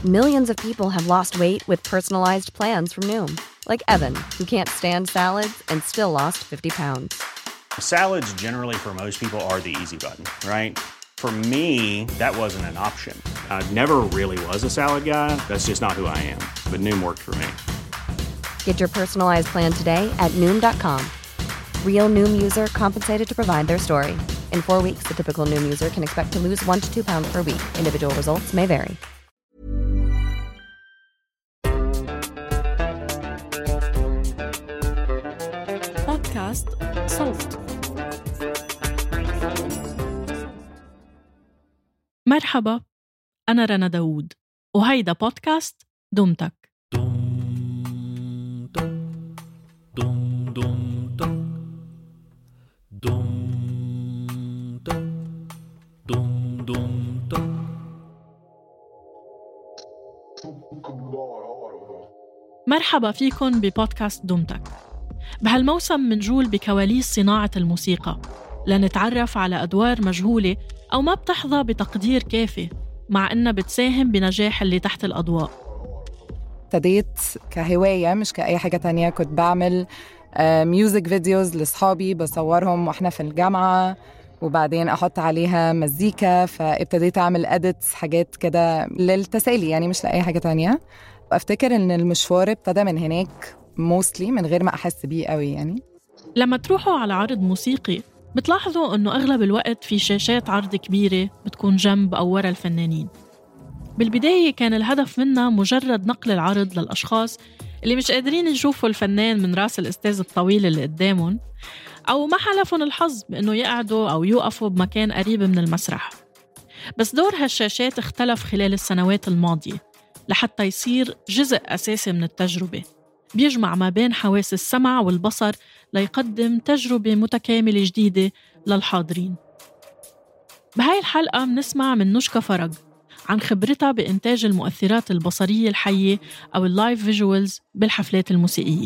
Millions of people have lost weight with personalized plans from Noom, like Evan, who can't stand salads and still lost 50 pounds. Salads, generally, for most people, are the easy button, right? For me, that wasn't an option. I never really was a salad guy. That's just not who I am. But Noom worked for me. Get your personalized plan today at Noom.com. Real Noom user compensated to provide their story. In four weeks, the typical Noom user can expect to lose one to two pounds per week. Individual results may vary. بودكاست صوت مرحبا أنا رنا داوود وهيدا بودكاست دمتك مرحبا فيكن ببودكاست دمتك بهالموسم منجول بكواليس صناعة الموسيقى لنتعرف على أدوار مجهولة أو ما بتحظى بتقدير كافي مع إنها بتساهم بنجاح اللي تحت الأضواء ابتديت كهواية مش كأي حاجة تانية كنت بعمل ميوزك فيديوز لصحابي بصورهم واحنا في الجامعة وبعدين احط عليها مزيكا فابتديت اعمل اديتس حاجات كده للتسالي يعني مش لاي حاجه تانية افتكر ان المشوار ابتدى من هناك موستلي من غير ما احس بيه قوي يعني لما تروحوا على عرض موسيقي بتلاحظوا انه اغلب الوقت في شاشات عرض كبيره بتكون جنب او ورا الفنانين بالبدايه كان الهدف منها مجرد نقل العرض للاشخاص اللي مش قادرين يشوفوا الفنان من راس الاستاذ الطويل اللي قدامهم أو ما حلفهم الحظ بأنه يقعدوا أو يوقفوا بمكان قريب من المسرح بس دور هالشاشات اختلف خلال السنوات الماضية لحتى يصير جزء أساسي من التجربة بيجمع ما بين حواس السمع والبصر ليقدم تجربة متكاملة جديدة للحاضرين بهاي الحلقة منسمع من نشكا فرج عن خبرتها بإنتاج المؤثرات البصرية الحية أو اللايف فيجوالز بالحفلات الموسيقية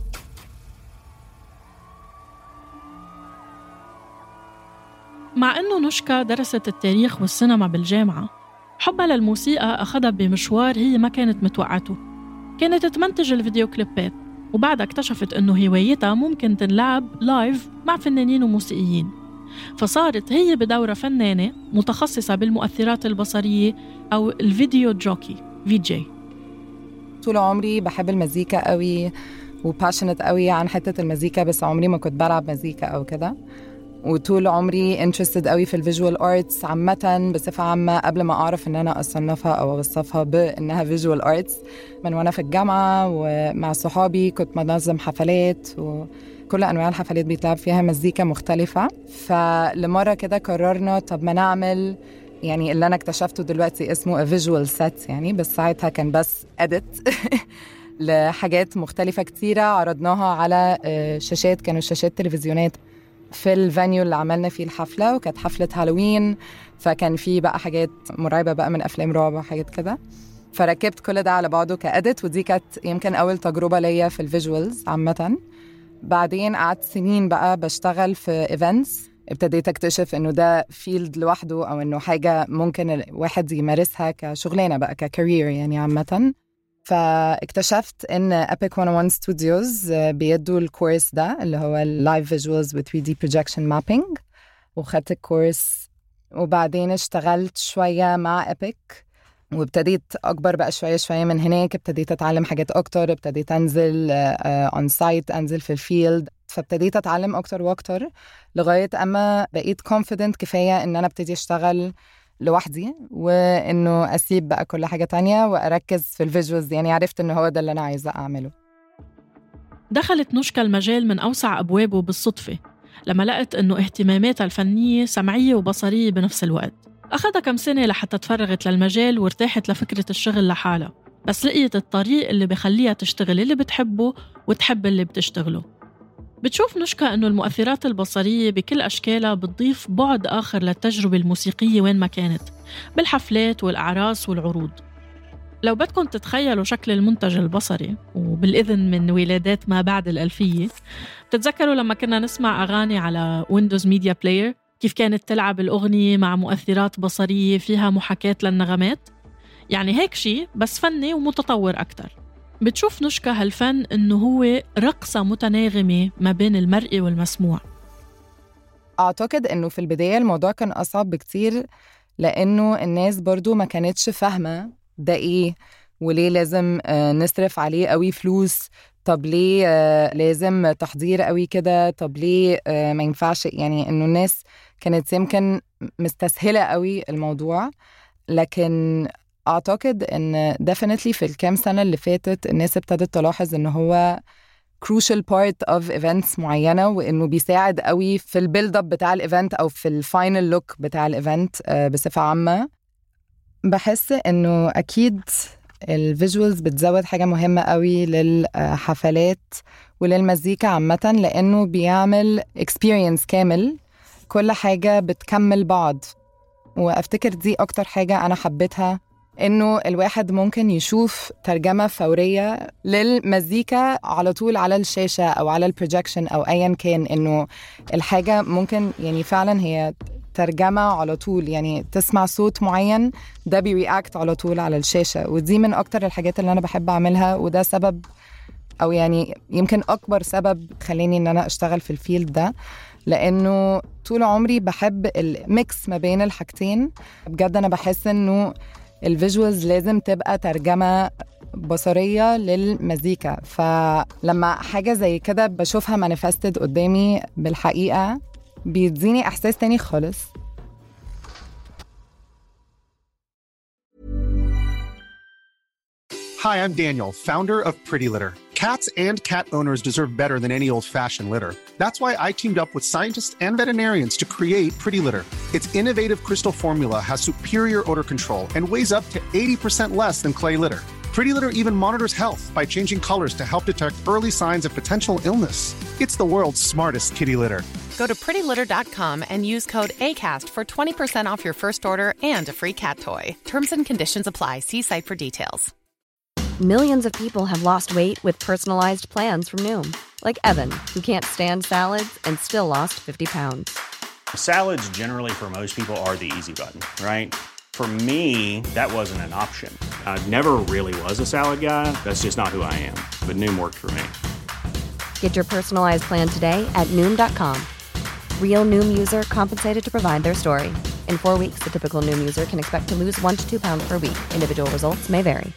مع أنه نشكا درست التاريخ والسينما بالجامعة حبها للموسيقى أخذها بمشوار هي ما كانت متوقعته كانت تمنتج الفيديو كليبات وبعدها اكتشفت أنه هوايتها ممكن تنلعب لايف مع فنانين وموسيقيين فصارت هي بدورة فنانة متخصصة بالمؤثرات البصرية أو الفيديو جوكي في جي طول عمري بحب المزيكا قوي وباشنت قوي عن حتة المزيكا بس عمري ما كنت بلعب مزيكا أو كده وطول عمري انترستد قوي في الفيجوال ارتس عامة بصفة عامة قبل ما أعرف إن أنا أصنفها أو أوصفها بإنها فيجوال ارتس من وأنا في الجامعة ومع صحابي كنت بنظم حفلات وكل أنواع الحفلات بيتلعب فيها مزيكا مختلفة فلمرة كده قررنا طب ما نعمل يعني اللي أنا اكتشفته دلوقتي اسمه a visual set يعني بس ساعتها كان بس edit لحاجات مختلفة كتيرة عرضناها على شاشات كانوا شاشات تلفزيونات في الفانيو اللي عملنا فيه الحفله وكانت حفله هالوين فكان في بقى حاجات مرعبه بقى من افلام رعب وحاجات كده فركبت كل ده على بعضه كادت ودي كانت يمكن اول تجربه ليا في الفيجوالز عامه بعدين قعدت سنين بقى بشتغل في ايفنتس ابتديت اكتشف انه ده فيلد لوحده او انه حاجه ممكن الواحد يمارسها كشغلانه بقى ككارير يعني عامه فاكتشفت ان Epic 101 Studios بيدوا الكورس ده اللي هو اللايف فيجوالز و 3 دي بروجكشن مابينج وخدت الكورس وبعدين اشتغلت شويه مع Epic وابتديت اكبر بقى شويه شويه من هناك ابتديت اتعلم حاجات اكتر ابتديت انزل اون سايت انزل في الفيلد فابتديت اتعلم اكتر واكتر لغايه اما بقيت كونفيدنت كفايه ان انا ابتدي اشتغل لوحدي وانه اسيب بقى كل حاجه تانية واركز في الفيجوالز يعني عرفت انه هو ده اللي انا عايزه اعمله دخلت نشكا المجال من اوسع ابوابه بالصدفه لما لقت انه اهتماماتها الفنيه سمعيه وبصريه بنفس الوقت اخذها كم سنه لحتى تفرغت للمجال وارتاحت لفكره الشغل لحالها بس لقيت الطريق اللي بخليها تشتغل اللي بتحبه وتحب اللي بتشتغله بتشوف نشكا أنه المؤثرات البصرية بكل أشكالها بتضيف بعد آخر للتجربة الموسيقية وين ما كانت بالحفلات والأعراس والعروض لو بدكم تتخيلوا شكل المنتج البصري وبالإذن من ولادات ما بعد الألفية بتتذكروا لما كنا نسمع أغاني على ويندوز ميديا بلاير كيف كانت تلعب الأغنية مع مؤثرات بصرية فيها محاكاة للنغمات يعني هيك شيء بس فني ومتطور أكتر بتشوف نشكا هالفن إنه هو رقصة متناغمة ما بين المرئي والمسموع أعتقد إنه في البداية الموضوع كان أصعب بكتير لأنه الناس برضو ما كانتش فاهمة ده إيه وليه لازم آه، نصرف عليه قوي فلوس طب ليه آه، لازم تحضير قوي كده طب ليه آه، ما ينفعش يعني انه الناس كانت يمكن مستسهله قوي الموضوع لكن اعتقد ان definitely في الكام سنه اللي فاتت الناس ابتدت تلاحظ ان هو crucial part of events معينه وانه بيساعد قوي في البيلد اب بتاع الايفنت او في الفاينل لوك بتاع الايفنت بصفه عامه بحس انه اكيد الفيجوالز بتزود حاجة مهمة قوي للحفلات وللمزيكا عامة لأنه بيعمل experience كامل كل حاجة بتكمل بعض وأفتكر دي أكتر حاجة أنا حبيتها إنه الواحد ممكن يشوف ترجمة فورية للمزيكا على طول على الشاشة أو على البروجيكشن أو أيا كان إنه الحاجة ممكن يعني فعلا هي ترجمة على طول يعني تسمع صوت معين ده بيرياكت على طول على الشاشة ودي من أكتر الحاجات اللي أنا بحب أعملها وده سبب أو يعني يمكن أكبر سبب خليني إن أنا أشتغل في الفيلد ده لأنه طول عمري بحب الميكس ما بين الحاجتين بجد أنا بحس إنه الفيجوالز لازم تبقى ترجمة بصرية للمزيكا فلما حاجة زي كده بشوفها مانيفستد قدامي بالحقيقة بيديني إحساس تاني خالص Hi, I'm Daniel, founder of Pretty Litter. Cats and cat owners deserve better than any old-fashioned litter. That's why I teamed up with scientists and veterinarians to create Pretty Litter. Its innovative crystal formula has superior odor control and weighs up to 80% less than clay litter. Pretty Litter even monitors health by changing colors to help detect early signs of potential illness. It's the world's smartest kitty litter. Go to prettylitter.com and use code ACAST for 20% off your first order and a free cat toy. Terms and conditions apply. See site for details. Millions of people have lost weight with personalized plans from Noom, like Evan, who can't stand salads and still lost 50 pounds. Salads, generally, for most people, are the easy button, right? For me, that wasn't an option. I never really was a salad guy. That's just not who I am. But Noom worked for me. Get your personalized plan today at Noom.com. Real Noom user compensated to provide their story. In four weeks, the typical Noom user can expect to lose one to two pounds per week. Individual results may vary.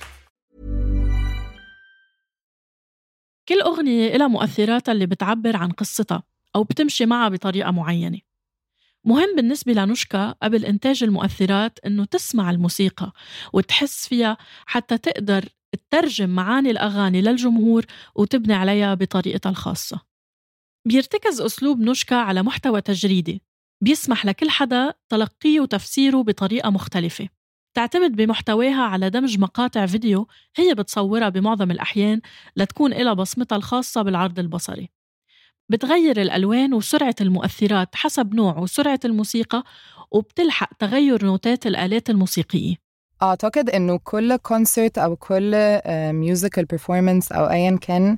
كل أغنية لها مؤثراتها اللي بتعبر عن قصتها أو بتمشي معها بطريقة معينة مهم بالنسبة لنشكا قبل إنتاج المؤثرات إنه تسمع الموسيقى وتحس فيها حتى تقدر تترجم معاني الأغاني للجمهور وتبني عليها بطريقتها الخاصة بيرتكز أسلوب نشكا على محتوى تجريدي بيسمح لكل حدا تلقيه وتفسيره بطريقة مختلفة تعتمد بمحتواها على دمج مقاطع فيديو هي بتصورها بمعظم الأحيان لتكون إلها بصمتها الخاصة بالعرض البصري بتغير الألوان وسرعة المؤثرات حسب نوع وسرعة الموسيقى وبتلحق تغير نوتات الآلات الموسيقية أعتقد إنه كل كونسرت أو كل ميوزيكال بيرفورمانس أو أيا كان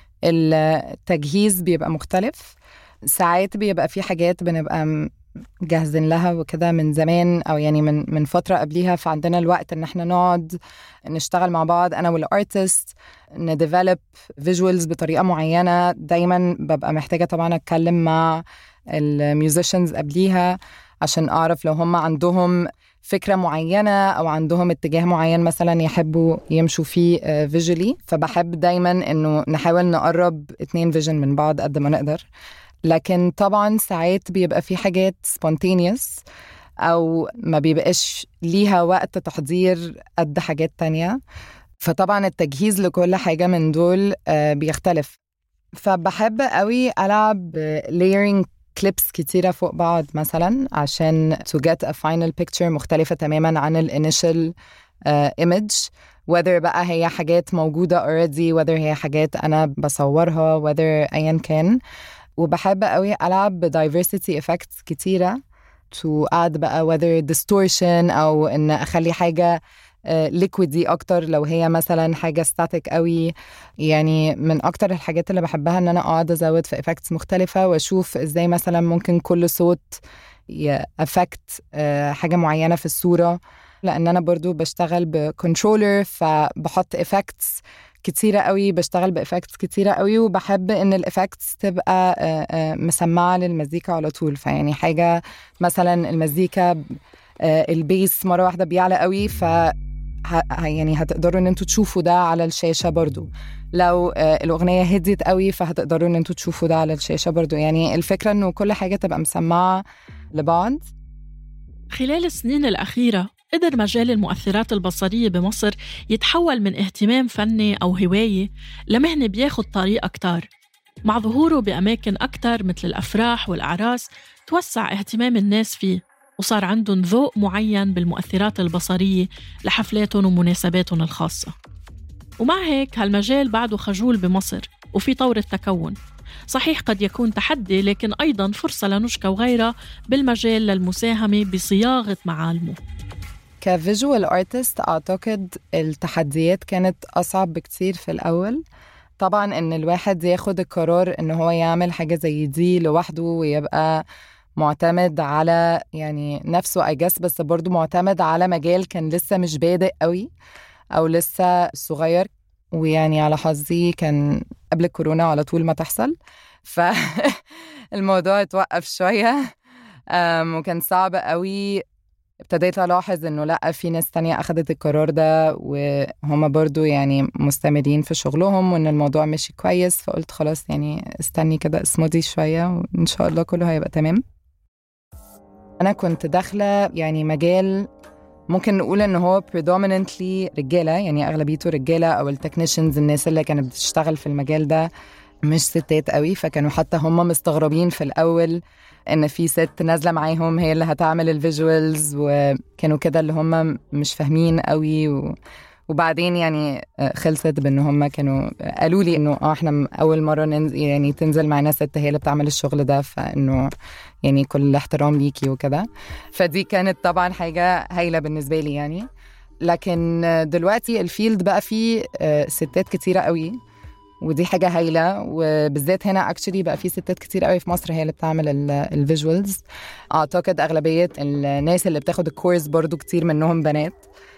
التجهيز بيبقى مختلف ساعات بيبقى في حاجات بنبقى جاهزين لها وكده من زمان او يعني من من فتره قبليها فعندنا الوقت ان احنا نقعد نشتغل مع بعض انا والارتست نديفلوب فيجوالز بطريقه معينه دايما ببقى محتاجه طبعا اتكلم مع الميوزيشنز قبليها عشان اعرف لو هم عندهم فكره معينه او عندهم اتجاه معين مثلا يحبوا يمشوا فيه فيجولي فبحب دايما انه نحاول نقرب اتنين فيجن من بعض قد ما نقدر لكن طبعا ساعات بيبقى في حاجات سبونتينيوس او ما بيبقاش ليها وقت تحضير قد حاجات تانية فطبعا التجهيز لكل حاجة من دول بيختلف فبحب قوي ألعب layering كليبس كتيرة فوق بعض مثلا عشان to get a final picture مختلفة تماما عن الانيشال image whether بقى هي حاجات موجودة already whether هي حاجات أنا بصورها whether أيا كان وبحب قوي ألعب diversity effects كتيرة to add بقى whether distortion أو إن أخلي حاجة ليكويدي اكتر لو هي مثلا حاجه ستاتيك قوي يعني من اكتر الحاجات اللي بحبها ان انا اقعد ازود في افكتس مختلفه واشوف ازاي مثلا ممكن كل صوت يأفكت حاجه معينه في الصوره لان انا برضو بشتغل بكنترولر فبحط افكتس كتيرة قوي بشتغل بإفكتس كتيرة قوي وبحب إن الإفكتس تبقى آه، آه، مسمعة للمزيكا على طول فيعني حاجة مثلا المزيكا آه، البيس مرة واحدة بيعلى قوي ف يعني هتقدروا ان انتوا تشوفوا ده على الشاشه برضو لو الاغنيه هديت قوي فهتقدروا ان انتوا تشوفوا ده على الشاشه برضو يعني الفكره انه كل حاجه تبقى مسمعه لبعض خلال السنين الاخيره قدر مجال المؤثرات البصرية بمصر يتحول من اهتمام فني أو هواية لمهنة بياخد طريق أكتر مع ظهوره بأماكن أكتر مثل الأفراح والأعراس توسع اهتمام الناس فيه وصار عندهم ذوق معين بالمؤثرات البصرية لحفلاتهم ومناسباتهم الخاصة ومع هيك هالمجال بعده خجول بمصر وفي طور التكون صحيح قد يكون تحدي لكن أيضا فرصة لنشكى وغيرها بالمجال للمساهمة بصياغة معالمه كفيجوال ارتست اعتقد التحديات كانت اصعب بكتير في الاول طبعا ان الواحد ياخد القرار ان هو يعمل حاجه زي دي لوحده ويبقى معتمد على يعني نفسه اي جس بس برضه معتمد على مجال كان لسه مش بادئ قوي او لسه صغير ويعني على حظي كان قبل الكورونا على طول ما تحصل فالموضوع اتوقف شويه وكان صعب قوي ابتديت ألاحظ إنه لأ في ناس تانية أخدت القرار ده وهم برضو يعني مستمرين في شغلهم وإن الموضوع مشي كويس فقلت خلاص يعني استني كده اسمودي شوية وإن شاء الله كله هيبقى تمام أنا كنت داخلة يعني مجال ممكن نقول ان هو predominantly رجاله يعني اغلبيته رجاله او التكنيشنز الناس اللي كانت بتشتغل في المجال ده مش ستات قوي فكانوا حتى هم مستغربين في الاول ان في ست نازله معاهم هي اللي هتعمل الفيجوالز وكانوا كده اللي هم مش فاهمين قوي و... وبعدين يعني آه، خلصت بان هم كانوا قالوا لي انه اه احنا اول مره ننزل يعني تنزل معنا ست هي اللي بتعمل الشغل ده فانه يعني كل الاحترام ليكي وكده فدي كانت طبعا حاجه هايله بالنسبه لي يعني لكن دلوقتي الفيلد بقى فيه آه، ستات كتيره قوي ودي حاجة هايلة وبالذات هنا اكشلي بقى في ستات كتير قوي في مصر هي اللي بتعمل الفيجوالز اعتقد اغلبية الناس اللي بتاخد الكورس برضو كتير منهم بنات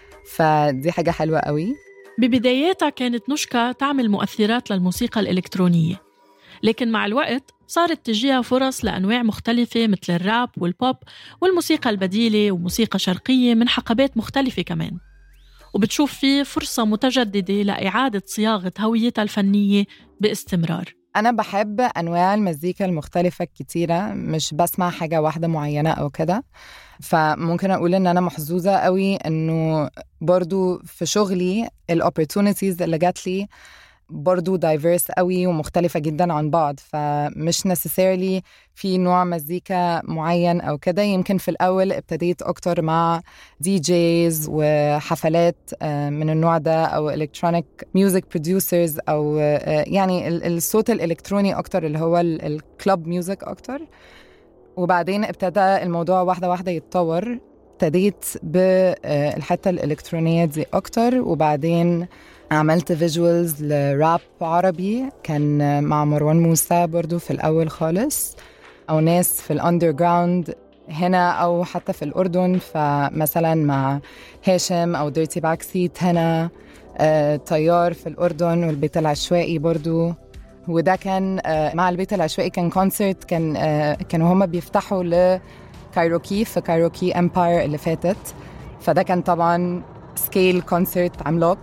فدي حاجة حلوة قوي ببداياتها كانت نشكا تعمل مؤثرات للموسيقى الإلكترونية لكن مع الوقت صارت تجيها فرص لأنواع مختلفة مثل الراب والبوب والموسيقى البديلة وموسيقى شرقية من حقبات مختلفة كمان وبتشوف فيه فرصة متجددة لإعادة صياغة هويتها الفنية باستمرار أنا بحب أنواع المزيكا المختلفة الكتيرة مش بسمع حاجة واحدة معينة أو كده فممكن أقول إن أنا محظوظة قوي إنه برضو في شغلي الأوبرتونيتيز اللي جات لي برضو دايفيرس قوي ومختلفة جدا عن بعض فمش necessarily في نوع مزيكا معين أو كده يمكن في الأول ابتديت أكتر مع دي جيز وحفلات آه، من النوع ده أو إلكترونيك ميوزك بروديوسرز أو آه، يعني الصوت الإلكتروني أكتر اللي هو الكلوب ميوزك أكتر وبعدين ابتدى الموضوع واحدة واحدة يتطور ابتديت بالحتة آه، الإلكترونية دي أكتر وبعدين عملت فيجوالز لراب عربي كان مع مروان موسى برضو في الأول خالص أو ناس في الأندر جراوند هنا أو حتى في الأردن فمثلا مع هاشم أو ديرتي باك سيت هنا آه، طيار في الأردن والبيت العشوائي برضو وده كان آه، مع البيت العشوائي كان كونسرت كان آه، كانوا هما بيفتحوا لكايروكي في كايروكي امباير اللي فاتت فده كان طبعا سكيل كونسرت عملاق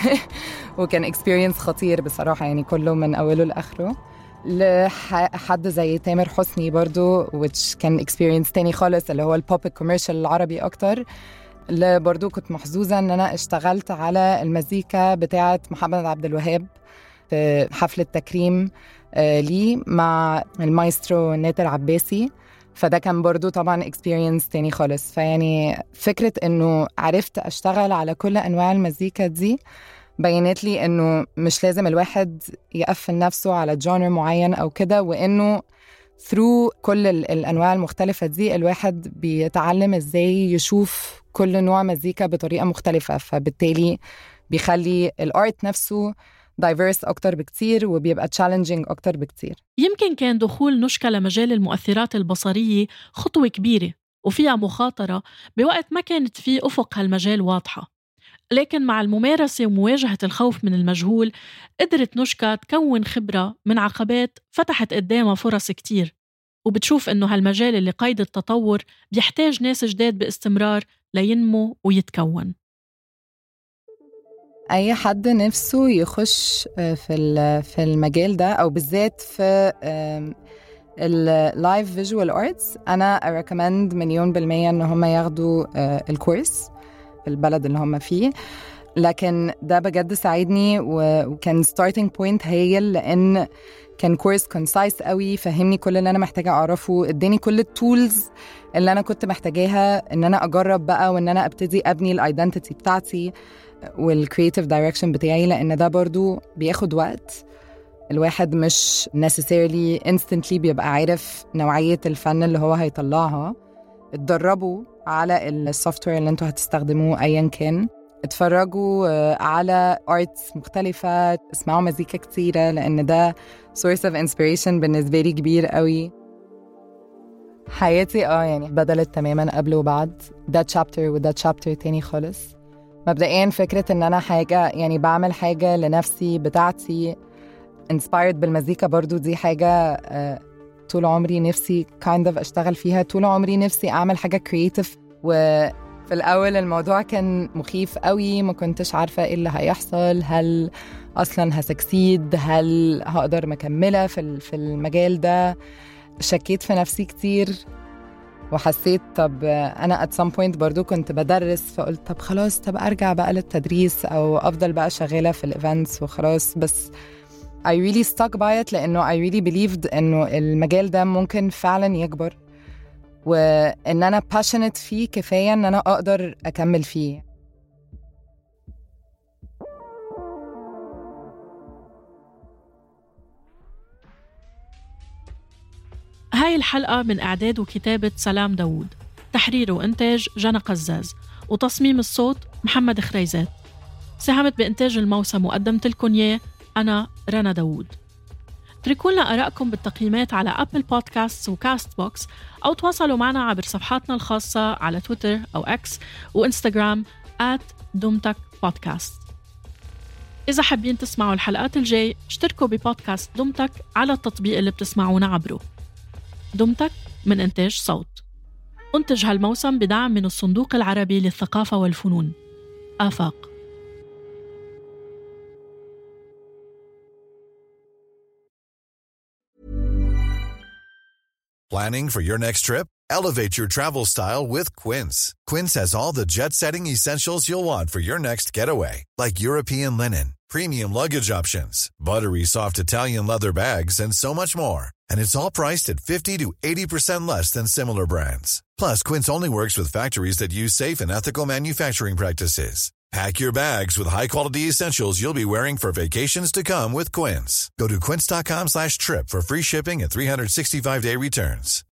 وكان اكسبيرينس خطير بصراحة يعني كله من أوله لآخره لحد زي تامر حسني برضو which كان اكسبيرينس تاني خالص اللي هو البوب كوميرشال العربي أكتر اللي برضو كنت محظوظة إن أنا اشتغلت على المزيكا بتاعة محمد عبد الوهاب في حفلة تكريم آه، لي مع المايسترو ناتر عباسي فده كان برضو طبعا اكسبيرينس تاني خالص فيعني فكرة انه عرفت اشتغل على كل انواع المزيكا دي بينت لي انه مش لازم الواحد يقفل نفسه على جونر معين او كده وانه ثرو كل الانواع المختلفه دي الواحد بيتعلم ازاي يشوف كل نوع مزيكا بطريقه مختلفه فبالتالي بيخلي الارت نفسه دايفيرس أكتر بكتير وبيبقى تشالنجينج أكتر بكتير يمكن كان دخول نشكا لمجال المؤثرات البصرية خطوة كبيرة وفيها مخاطرة بوقت ما كانت في أفق هالمجال واضحة لكن مع الممارسة ومواجهة الخوف من المجهول قدرت نشكا تكون خبرة من عقبات فتحت قدامها فرص كتير وبتشوف إنه هالمجال اللي قيد التطور بيحتاج ناس جداد باستمرار لينمو ويتكون اي حد نفسه يخش آه، في في المجال ده او بالذات في اللايف فيجوال ارتس انا اريكومند مليون بالميه ان هم ياخدوا آه، الكورس في البلد اللي هم فيه لكن ده بجد ساعدني وكان ستارتنج بوينت هايل لان كان كورس كونسايس قوي فهمني كل اللي انا محتاجه اعرفه اداني كل التولز اللي انا كنت محتاجاها ان انا اجرب بقى وان انا ابتدي ابني الايدنتيتي بتاعتي والكرييتيف دايركشن بتاعي لان ده برضو بياخد وقت الواحد مش necessarily instantly بيبقى عارف نوعية الفن اللي هو هيطلعها اتدربوا على السوفت وير اللي انتوا هتستخدموه ايا كان اتفرجوا آه، على ارتس مختلفة اسمعوا مزيكا كتيرة لأن ده source of inspiration بالنسبة لي كبير قوي حياتي اه يعني بدلت تماما قبل وبعد ده تشابتر وده تشابتر تاني خالص مبدئيا فكرة ان انا حاجة يعني بعمل حاجة لنفسي بتاعتي inspired بالمزيكا برضو دي حاجة uh, طول عمري نفسي kind of اشتغل فيها طول عمري نفسي اعمل حاجة creative وفي الاول الموضوع كان مخيف قوي ما كنتش عارفة ايه اللي هيحصل هل اصلا هسكسيد هل هقدر مكملة في في المجال ده شكيت في نفسي كتير وحسيت طب انا ات سام بوينت برضو كنت بدرس فقلت طب خلاص طب ارجع بقى للتدريس او افضل بقى شغاله في الايفنتس وخلاص بس I really stuck by it لانه I really believed انه المجال ده ممكن فعلا يكبر وان انا passionate فيه كفايه ان انا اقدر اكمل فيه هاي الحلقة من إعداد وكتابة سلام داوود تحرير وإنتاج جنى قزاز وتصميم الصوت محمد خريزات ساهمت بإنتاج الموسم وقدمت لكم إياه أنا رنا داوود اتركوا لنا آرائكم بالتقييمات على أبل بودكاست وكاست بوكس أو تواصلوا معنا عبر صفحاتنا الخاصة على تويتر أو أكس وإنستغرام at دمتك بودكاست إذا حابين تسمعوا الحلقات الجاي اشتركوا ببودكاست دمتك على التطبيق اللي بتسمعونا عبره دمتك من إنتاج صوت أنتج هالموسم بدعم من الصندوق العربي للثقافة والفنون آفاق Planning for your next trip? Elevate your travel style with Quince. Quince has all the jet-setting essentials you'll want for your next getaway, like European linen, premium luggage options, buttery soft Italian leather bags, and so much more and it's all priced at 50 to 80% less than similar brands. Plus, Quince only works with factories that use safe and ethical manufacturing practices. Pack your bags with high-quality essentials you'll be wearing for vacations to come with Quince. Go to quince.com slash trip for free shipping and 365-day returns.